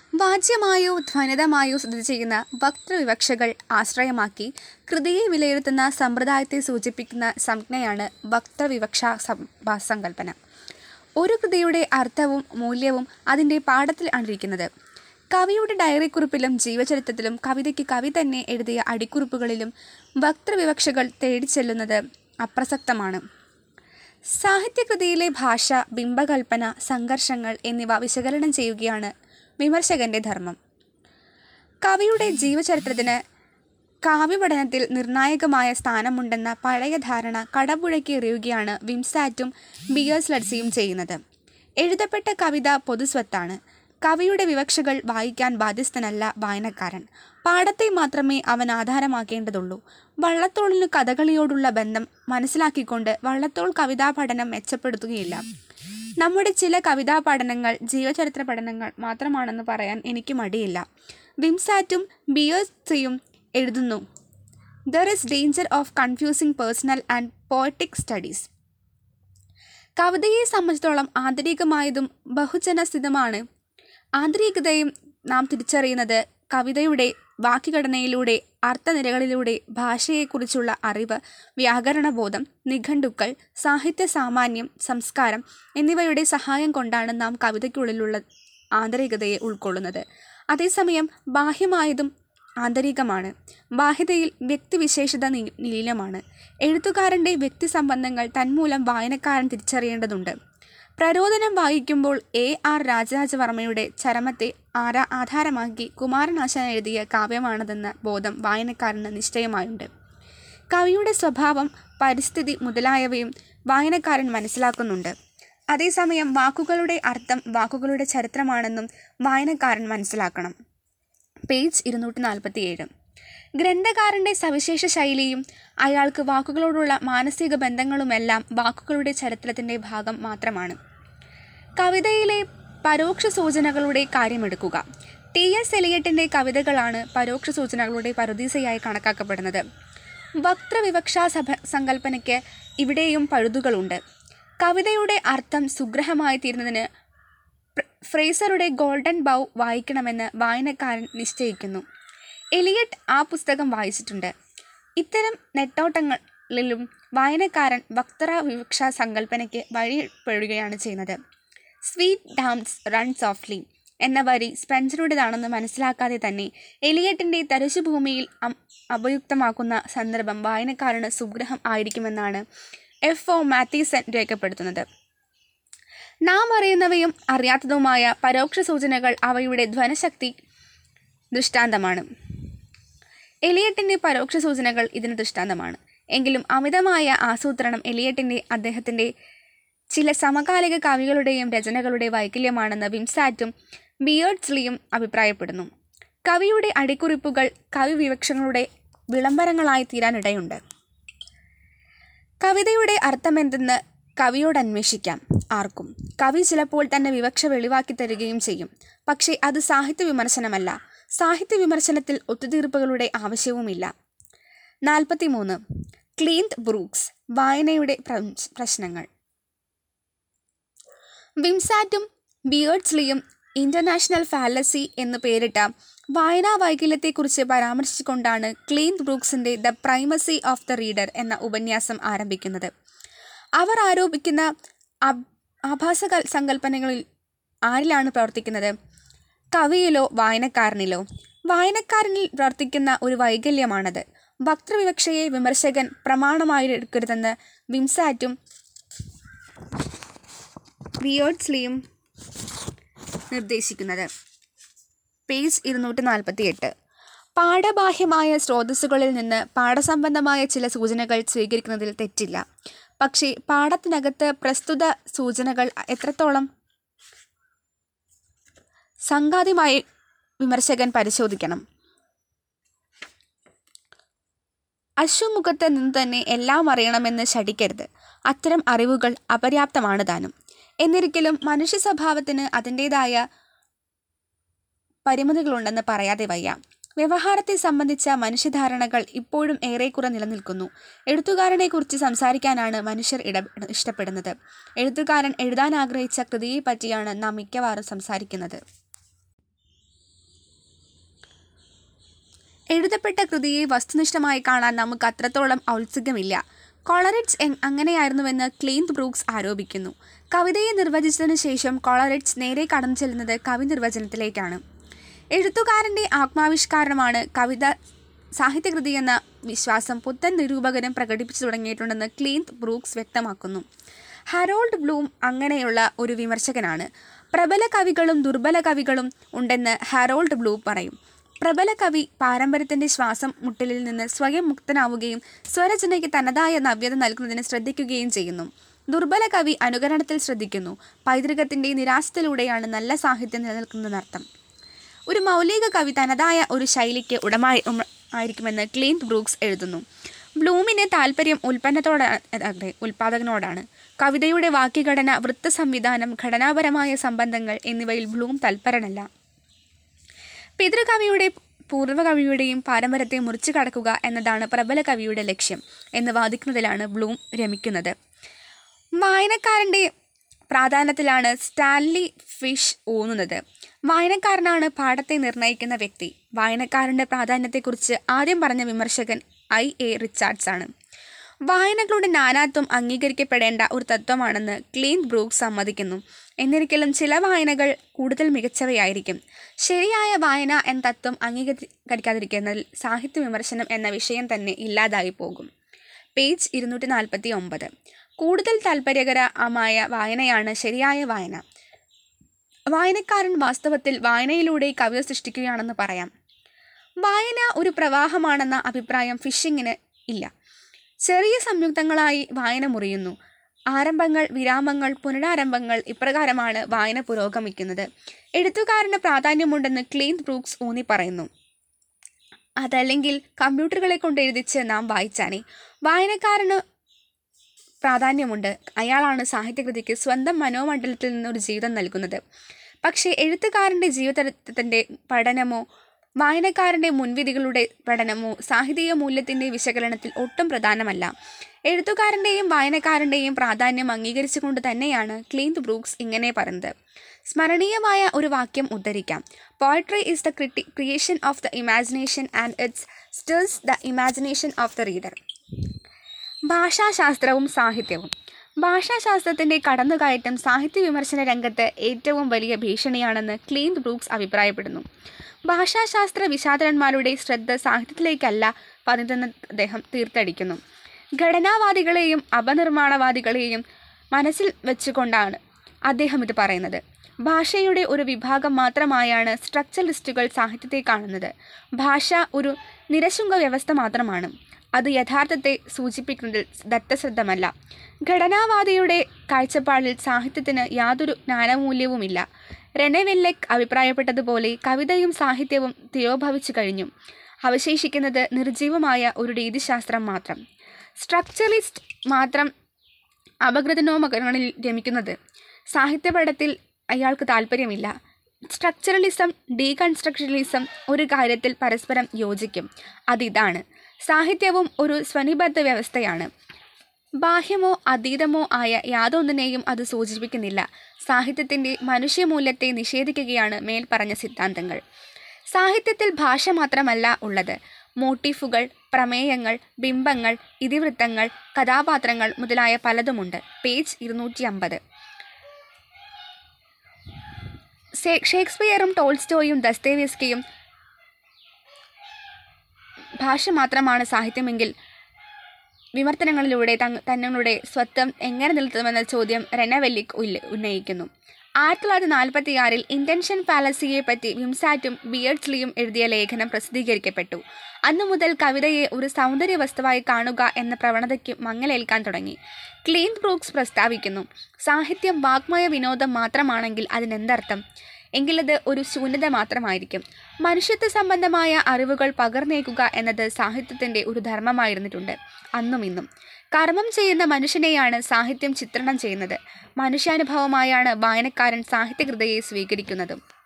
വാച്യമായോ ധ്വനിതമായോ സ്ഥിതി ചെയ്യുന്ന വക്തൃവിവക്ഷകൾ ആശ്രയമാക്കി കൃതിയെ വിലയിരുത്തുന്ന സമ്പ്രദായത്തെ സൂചിപ്പിക്കുന്ന സംജ്ഞയാണ് വക്തൃവിവക്ഷാ സം- സങ്കല്പന ഒരു കൃതിയുടെ അർത്ഥവും മൂല്യവും അതിൻ്റെ പാഠത്തിൽ ആണിരിക്കുന്നത് കവിയുടെ ഡയറിക്കുറിപ്പിലും ജീവചരിത്രത്തിലും കവിതയ്ക്ക് കവി തന്നെ എഴുതിയ അടിക്കുറിപ്പുകളിലും വക്തൃവിവക്ഷകൾ തേടിച്ചെല്ലുന്നത് അപ്രസക്തമാണ് സാഹിത്യകൃതിയിലെ ഭാഷ ബിംബകൽപ്പന സംഘർഷങ്ങൾ എന്നിവ വിശകലനം ചെയ്യുകയാണ് വിമർശകന്റെ ധർമ്മം കവിയുടെ ജീവചരിത്രത്തിന് കാവ്യപഠനത്തിൽ നിർണായകമായ സ്ഥാനമുണ്ടെന്ന പഴയ ധാരണ കടപുഴക്കി എറിയുകയാണ് വിംസാറ്റും ബിയേഴ്സ്ലഡ്സിയും ചെയ്യുന്നത് എഴുതപ്പെട്ട കവിത പൊതുസ്വത്താണ് കവിയുടെ വിവക്ഷകൾ വായിക്കാൻ ബാധ്യസ്ഥനല്ല വായനക്കാരൻ പാഠത്തെ മാത്രമേ അവൻ ആധാരമാക്കേണ്ടതുള്ളൂ വള്ളത്തോളിന് കഥകളിയോടുള്ള ബന്ധം മനസ്സിലാക്കിക്കൊണ്ട് വള്ളത്തോൾ കവിതാ പഠനം മെച്ചപ്പെടുത്തുകയില്ല നമ്മുടെ ചില കവിതാ പഠനങ്ങൾ ജീവചരിത്ര പഠനങ്ങൾ മാത്രമാണെന്ന് പറയാൻ എനിക്ക് മടിയില്ല വിംസാറ്റും ബിയേഴ്സിയും എഴുതുന്നു there is danger of confusing personal and poetic studies കവിതയെ സംബന്ധിച്ചിടത്തോളം ആന്തരികമായതും ബഹുജനസ്ഥിതമാണ് ആന്തരികതയും നാം തിരിച്ചറിയുന്നത് കവിതയുടെ വാക്യഘടനയിലൂടെ അർത്ഥനിരകളിലൂടെ ഭാഷയെക്കുറിച്ചുള്ള അറിവ് വ്യാകരണബോധം നിഘണ്ടുക്കൾ സാഹിത്യ സാമാന്യം സംസ്കാരം എന്നിവയുടെ സഹായം കൊണ്ടാണ് നാം കവിതയ്ക്കുള്ളിലുള്ള ആന്തരികതയെ ഉൾക്കൊള്ളുന്നത് അതേസമയം ബാഹ്യമായതും ആന്തരികമാണ് ബാഹ്യതയിൽ വ്യക്തിവിശേഷത നീ- നീലമാണ് എഴുത്തുകാരൻ്റെ വ്യക്തിസംബന്ധങ്ങൾ തന്മൂലം വായനക്കാരൻ തിരിച്ചറിയേണ്ടതുണ്ട് പ്രരോദനം വായിക്കുമ്പോൾ എ ആർ രാജരാജവർമ്മയുടെ ചരമത്തെ ആരാ ആധാരമാക്കി കുമാരനാശാൻ എഴുതിയ കാവ്യമാണതെന്ന ബോധം വായനക്കാരന് നിശ്ചയമായുണ്ട് കവിയുടെ സ്വഭാവം പരിസ്ഥിതി മുതലായവയും വായനക്കാരൻ മനസ്സിലാക്കുന്നുണ്ട് അതേസമയം വാക്കുകളുടെ അർത്ഥം വാക്കുകളുടെ ചരിത്രമാണെന്നും വായനക്കാരൻ മനസ്സിലാക്കണം പേജ് ഇരുന്നൂറ്റി നാൽപ്പത്തി ഏഴ് ഗ്രന്ഥകാരൻ്റെ സവിശേഷ ശൈലിയും അയാൾക്ക് വാക്കുകളോടുള്ള മാനസിക ബന്ധങ്ങളുമെല്ലാം വാക്കുകളുടെ ചരിത്രത്തിൻ്റെ ഭാഗം മാത്രമാണ് കവിതയിലെ പരോക്ഷ സൂചനകളുടെ കാര്യമെടുക്കുക ടി എസ് എലിയട്ടിൻ്റെ കവിതകളാണ് പരോക്ഷ സൂചനകളുടെ പറുദീസയായി കണക്കാക്കപ്പെടുന്നത് വക്തൃവിവക്ഷാ സഭ സങ്കല്പനയ്ക്ക് ഇവിടെയും പഴുതുകളുണ്ട് കവിതയുടെ അർത്ഥം സുഗ്രഹമായി തീരുന്നതിന് ഫ്ര- ഫ്രേസറുടെ ഗോൾഡൻ ബൗ വായിക്കണമെന്ന് വായനക്കാരൻ നിശ്ചയിക്കുന്നു എലിയട്ട് ആ പുസ്തകം വായിച്ചിട്ടുണ്ട് ഇത്തരം നെട്ടോട്ടങ്ങളിലും വായനക്കാരൻ വക്തറ വിവക്ഷ സങ്കല്പനയ്ക്ക് വഴിപ്പെടുകയാണ് ചെയ്യുന്നത് സ്വീറ്റ് ഡാംസ് റൺ സോഫ്റ്റ്ലി എന്ന വരി സ്പെൻസറുടേതാണെന്ന് മനസ്സിലാക്കാതെ തന്നെ എലിയട്ടിൻ്റെ തരിശുഭൂമിയിൽ അം- അപയുക്തമാക്കുന്ന സന്ദർഭം വായനക്കാരന് സുഗ്രഹം ആയിരിക്കുമെന്നാണ് എഫ് ഒ മാത്തീസൺ രേഖപ്പെടുത്തുന്നത് നാം അറിയുന്നവയും അറിയാത്തതുമായ പരോക്ഷ സൂചനകൾ അവയുടെ ധ്വനശക്തി ദൃഷ്ടാന്തമാണ് എലിയട്ടിൻ്റെ പരോക്ഷ സൂചനകൾ ഇതിന് ദൃഷ്ടാന്തമാണ് എങ്കിലും അമിതമായ ആസൂത്രണം എലിയട്ടിൻ്റെ അദ്ദേഹത്തിൻ്റെ ചില സമകാലിക കവികളുടെയും രചനകളുടെ വൈകല്യമാണെന്ന് വിംസാറ്റും ബിയേർഡ്സ്ലിയും അഭിപ്രായപ്പെടുന്നു കവിയുടെ അടിക്കുറിപ്പുകൾ കവി വിവക്ഷങ്ങളുടെ വിളംബരങ്ങളായി തീരാനിടയുണ്ട് കവിതയുടെ അർത്ഥമെന്തെന്ന് കവിയോട് അന്വേഷിക്കാം ആർക്കും കവി ചിലപ്പോൾ തന്നെ വിവക്ഷ വെളിവാക്കി തരികയും ചെയ്യും പക്ഷേ അത് സാഹിത്യ വിമർശനമല്ല സാഹിത്യ വിമർശനത്തിൽ ഒത്തുതീർപ്പുകളുടെ ആവശ്യവുമില്ല നാൽപ്പത്തി മൂന്ന് ക്ലീൻത് ബ്രൂക്സ് വായനയുടെ പ്രപഞ്ച- പ്രശ്നങ്ങൾ വിംസാറ്റും ബിയേർഡ്സ്ലിയും ഇന്റർനാഷണൽ ഫാലസി എന്ന് പേരിട്ട വായനാ വൈകല്യത്തെക്കുറിച്ച് പരാമർശിച്ചുകൊണ്ടാണ് ക്ലീൻ ബ്രൂക്സിന്റെ the primacy of the reader എന്ന ഉപന്യാസം ആരംഭിക്കുന്നത് അവർ ആരോപിക്കുന്ന അബ്- ആഭാസ കൽ- സങ്കല്പനകളിൽ ആരിലാണ് പ്രവർത്തിക്കുന്നത് കവിയിലോ വായനക്കാരനിലോ വായനക്കാരനിൽ പ്രവർത്തിക്കുന്ന ഒരു വൈകല്യമാണത് വക്തൃവിവക്ഷയെ വിമർശകൻ പ്രമാണമായി എടുക്കരുതെന്ന് വിംസാറ്റും വിയേർഡ്സ്ലിയും നിർദ്ദേശിക്കുന്നത് പേജ് ഇരുന്നൂറ്റി നാൽപ്പത്തി എട്ട് പാഠബാഹ്യമായ സ്രോതസ്സുകളിൽ നിന്ന് പാഠസംബന്ധമായ ചില സൂചനകൾ സ്വീകരിക്കുന്നതിൽ തെറ്റില്ല പക്ഷേ പാഠത്തിനകത്ത് പ്രസ്തുത സൂചനകൾ എത്രത്തോളം സംഘാതിമായി വിമർശകൻ പരിശോധിക്കണം അശ്വമുഖത്ത് നിന്ന് തന്നെ എല്ലാം അറിയണമെന്ന് ശഠിക്കരുത് അത്തരം അറിവുകൾ അപര്യാപ്തമാണ് താനും എന്നിരിക്കലും മനുഷ്യ സ്വഭാവത്തിന് അതിൻ്റേതായ പരിമിതികളുണ്ടെന്ന് പറയാതെ വയ്യ വ്യവഹാരത്തെ സംബന്ധിച്ച മനുഷ്യധാരണകൾ ഇപ്പോഴും ഏറെക്കുറെ നിലനിൽക്കുന്നു എഴുത്തുകാരനെക്കുറിച്ച് സംസാരിക്കാനാണ് മനുഷ്യർ ഇട ഇഷ്ടപ്പെടുന്നത് എഴുത്തുകാരൻ എഴുതാൻ ആഗ്രഹിച്ച കൃതിയെപ്പറ്റിയാണ് നാം മിക്കവാറും സംസാരിക്കുന്നത് എഴുതപ്പെട്ട കൃതിയെ വസ്തുനിഷ്ഠമായി കാണാൻ നമുക്ക് അത്രത്തോളം ഔത്സുക്യമില്ല കോളറിഡ്സ് എങ് അങ്ങനെയായിരുന്നുവെന്ന് ക്ലീൻത് ബ്രൂക്സ് ആരോപിക്കുന്നു കവിതയെ നിർവചിച്ചതിനു ശേഷം കോളറിഡ്സ് നേരെ കടന്നു ചെല്ലുന്നത് കവി നിർവചനത്തിലേക്കാണ് എഴുത്തുകാരൻ്റെ ആത്മാവിഷ്കാരമാണ് കവിത സാഹിത്യകൃതി എന്ന വിശ്വാസം പുത്തൻ നിരൂപകരും പ്രകടിപ്പിച്ചു തുടങ്ങിയിട്ടുണ്ടെന്ന് ക്ലീൻത് ബ്രൂക്സ് വ്യക്തമാക്കുന്നു ഹരോൾഡ് ബ്ലൂം അങ്ങനെയുള്ള ഒരു വിമർശകനാണ് പ്രബല കവികളും ദുർബല കവികളും ഉണ്ടെന്ന് ഹരോൾഡ് ബ്ലൂം പറയും പ്രബല കവി പാരമ്പര്യത്തിൻ്റെ ശ്വാസം മുട്ടലിൽ നിന്ന് സ്വയം മുക്തനാവുകയും സ്വരചനയ്ക്ക് തനതായ നവ്യത നൽകുന്നതിന് ശ്രദ്ധിക്കുകയും ചെയ്യുന്നു ദുർബല കവി അനുകരണത്തിൽ ശ്രദ്ധിക്കുന്നു പൈതൃകത്തിൻ്റെ നിരാശത്തിലൂടെയാണ് നല്ല സാഹിത്യം നിലനിൽക്കുന്നതെന്നർത്ഥം ഒരു മൗലിക കവി തനതായ ഒരു ശൈലിക്ക് ഉടമായി ഉമ- ആയിരിക്കുമെന്ന് ക്ലീൻത് ബ്രൂക്സ് എഴുതുന്നു ബ്ലൂമിന് താല്പര്യം ഉൽപ്പന്നത്തോടാണ് അതെ ഉൽപാദകനോടാണ് കവിതയുടെ വാക്യഘടന വൃത്ത സംവിധാനം ഘടനാപരമായ സംബന്ധങ്ങൾ എന്നിവയിൽ ബ്ലൂം തൽപരനല്ല പിതൃകവിയുടെ പൂർവ്വകവിയുടെയും പാരമ്പര്യത്തെ മുറിച്ചു കടക്കുക എന്നതാണ് പ്രബല കവിയുടെ ലക്ഷ്യം എന്ന് വാദിക്കുന്നതിലാണ് ബ്ലൂം രമിക്കുന്നത് വായനക്കാരൻ്റെ പ്രാധാന്യത്തിലാണ് സ്റ്റാൻലി ഫിഷ് ഊന്നുന്നത് വായനക്കാരനാണ് പാഠത്തെ നിർണ്ണയിക്കുന്ന വ്യക്തി വായനക്കാരൻ്റെ പ്രാധാന്യത്തെക്കുറിച്ച് ആദ്യം പറഞ്ഞ വിമർശകൻ ഐ എ റിച്ചാർഡ്സ് ആണ് വായനകളുടെ നാനാത്വം അംഗീകരിക്കപ്പെടേണ്ട ഒരു തത്വമാണെന്ന് ക്ലീൻ ബ്രൂക്സ് സമ്മതിക്കുന്നു എന്നിരിക്കലും ചില വായനകൾ കൂടുതൽ മികച്ചവയായിരിക്കും ശരിയായ വായന എന്ന തത്വം അംഗീകരിക്കാതിരിക്കുന്നതിൽ സാഹിത്യ വിമർശനം എന്ന വിഷയം തന്നെ ഇല്ലാതായി പോകും പേജ് ഇരുന്നൂറ്റി നാൽപ്പത്തി ഒമ്പത് കൂടുതൽ താല്പര്യകരമായ വായനയാണ് ശരിയായ വായന വായനക്കാരൻ വാസ്തവത്തിൽ വായനയിലൂടെ കവിത സൃഷ്ടിക്കുകയാണെന്ന് പറയാം വായന ഒരു പ്രവാഹമാണെന്ന അഭിപ്രായം ഫിഷിങ്ങിന് ഇല്ല ചെറിയ സംയുക്തങ്ങളായി വായന മുറിയുന്നു ആരംഭങ്ങൾ വിരാമങ്ങൾ പുനരാരംഭങ്ങൾ ഇപ്രകാരമാണ് വായന പുരോഗമിക്കുന്നത് എഴുത്തുകാരന് പ്രാധാന്യമുണ്ടെന്ന് ക്ലീൻ ബ്രൂക്സ് ഊന്നി പറയുന്നു അതല്ലെങ്കിൽ കമ്പ്യൂട്ടറുകളെ കൊണ്ട് എഴുതിച്ച് നാം വായിച്ചാനേ വായനക്കാരന് പ്രാധാന്യമുണ്ട് അയാളാണ് സാഹിത്യകൃതിക്ക് സ്വന്തം മനോമണ്ഡലത്തിൽ നിന്നൊരു ജീവിതം നൽകുന്നത് പക്ഷേ എഴുത്തുകാരൻ്റെ ജീവിതത്തിൻ്റെ പഠനമോ വായനക്കാരൻ്റെ മുൻവിധികളുടെ പഠനമോ സാഹിത്യ മൂല്യത്തിൻ്റെ വിശകലനത്തിൽ ഒട്ടും പ്രധാനമല്ല എഴുത്തുകാരൻ്റെയും വായനക്കാരൻ്റെയും പ്രാധാന്യം അംഗീകരിച്ചുകൊണ്ട് തന്നെയാണ് ക്ലീൻത് ബ്രൂക്സ് ഇങ്ങനെ പറയുന്നത് സ്മരണീയമായ ഒരു വാക്യം ഉദ്ധരിക്കാം പോയട്രി ഈസ് ദ ക്രിട്ടി creation of the imagination and it's stills the imagination of the reader ഭാഷാശാസ്ത്രവും സാഹിത്യവും ഭാഷാശാസ്ത്രത്തിൻ്റെ കടന്നുകയറ്റം സാഹിത്യ വിമർശന രംഗത്ത് ഏറ്റവും വലിയ ഭീഷണിയാണെന്ന് ക്ലീൻ ബ്രൂക്സ് അഭിപ്രായപ്പെടുന്നു ഭാഷാശാസ്ത്ര വിശാദരന്മാരുടെ ശ്രദ്ധ സാഹിത്യത്തിലേക്കല്ല പതിതെന്ന് അദ്ദേഹം തീർത്തടിക്കുന്നു ഘടനാവാദികളെയും അപനിർമ്മാണവാദികളെയും മനസ്സിൽ വെച്ചുകൊണ്ടാണ് അദ്ദേഹം ഇത് പറയുന്നത് ഭാഷയുടെ ഒരു വിഭാഗം മാത്രമായാണ് സ്ട്രക്ചറലിസ്റ്റുകൾ സാഹിത്യത്തെ കാണുന്നത് ഭാഷ ഒരു നിരശുങ്ക വ്യവസ്ഥ മാത്രമാണ് അത് യഥാർത്ഥത്തെ സൂചിപ്പിക്കുന്നതിൽ ദത്തശ്രദ്ധമല്ല ഘടനാവാദിയുടെ കാഴ്ചപ്പാടിൽ സാഹിത്യത്തിന് യാതൊരു ജ്ഞാനമൂല്യവുമില്ല റെനെവെല്ലെക് അഭിപ്രായപ്പെട്ടതുപോലെ കവിതയും സാഹിത്യവും തിരോഭവിച്ചു കഴിഞ്ഞു അവശേഷിക്കുന്നത് നിർജീവമായ ഒരു രീതിശാസ്ത്രം മാത്രം സ്ട്രക്ചറലിസ്റ്റ് മാത്രം അപകൃതനോമകങ്ങളിൽ രമിക്കുന്നത് സാഹിത്യപഠത്തിൽ അയാൾക്ക് താല്പര്യമില്ല സ്ട്രക്ചറലിസം ഡീകൺസ്ട്രക്ഷണലിസം ഒരു കാര്യത്തിൽ പരസ്പരം യോജിക്കും അതിതാണ് സാഹിത്യവും ഒരു സ്വനിബദ്ധ വ്യവസ്ഥയാണ് ബാഹ്യമോ അതീതമോ ആയ യാതൊന്നിനെയും അത് സൂചിപ്പിക്കുന്നില്ല സാഹിത്യത്തിൻ്റെ മനുഷ്യമൂല്യത്തെ നിഷേധിക്കുകയാണ് മേൽപ്പറഞ്ഞ സിദ്ധാന്തങ്ങൾ സാഹിത്യത്തിൽ ഭാഷ മാത്രമല്ല ഉള്ളത് മോട്ടീഫുകൾ പ്രമേയങ്ങൾ ബിംബങ്ങൾ ഇതിവൃത്തങ്ങൾ കഥാപാത്രങ്ങൾ മുതലായ പലതുമുണ്ട് പേജ് ഇരുന്നൂറ്റി അമ്പത് ഷേക്സ്പിയറും ടോൾസ്റ്റോയും ദസ്തേവിസ്കിയും ഭാഷ മാത്രമാണ് സാഹിത്യമെങ്കിൽ വിമർത്തനങ്ങളിലൂടെ തങ്ങ തങ്ങളുടെ സ്വത്വം എങ്ങനെ നിലനിർത്തുമെന്ന ചോദ്യം റെനവെല്ലിക് ഉല്ല ഉന്നയിക്കുന്നു ആയിരത്തി തൊള്ളായിരത്തി നാൽപ്പത്തി ആറിൽ ഇൻറ്റൻഷൻ പാലസിയെ പറ്റി വിംസാറ്റും ബിയർഡ്സ്ലിയും എഴുതിയ ലേഖനം പ്രസിദ്ധീകരിക്കപ്പെട്ടു അന്നു മുതൽ കവിതയെ ഒരു സൗന്ദര്യ വസ്തുവായി കാണുക എന്ന പ്രവണതയ്ക്ക് മങ്ങലേൽക്കാൻ തുടങ്ങി ക്ലീൻ ബ്രൂക്സ് പ്രസ്താവിക്കുന്നു സാഹിത്യം വാഗ്മയ വിനോദം മാത്രമാണെങ്കിൽ അതിനെന്തർത്ഥം എങ്കിലത് ഒരു ശൂന്യത മാത്രമായിരിക്കും മനുഷ്യത്വ സംബന്ധമായ അറിവുകൾ പകർന്നേക്കുക എന്നത് സാഹിത്യത്തിൻ്റെ ഒരു ധർമ്മമായിരുന്നിട്ടുണ്ട് അന്നും ഇന്നും കർമ്മം ചെയ്യുന്ന മനുഷ്യനെയാണ് സാഹിത്യം ചിത്രണം ചെയ്യുന്നത് മനുഷ്യാനുഭവമായാണ് വായനക്കാരൻ സാഹിത്യകൃതയെ സ്വീകരിക്കുന്നതും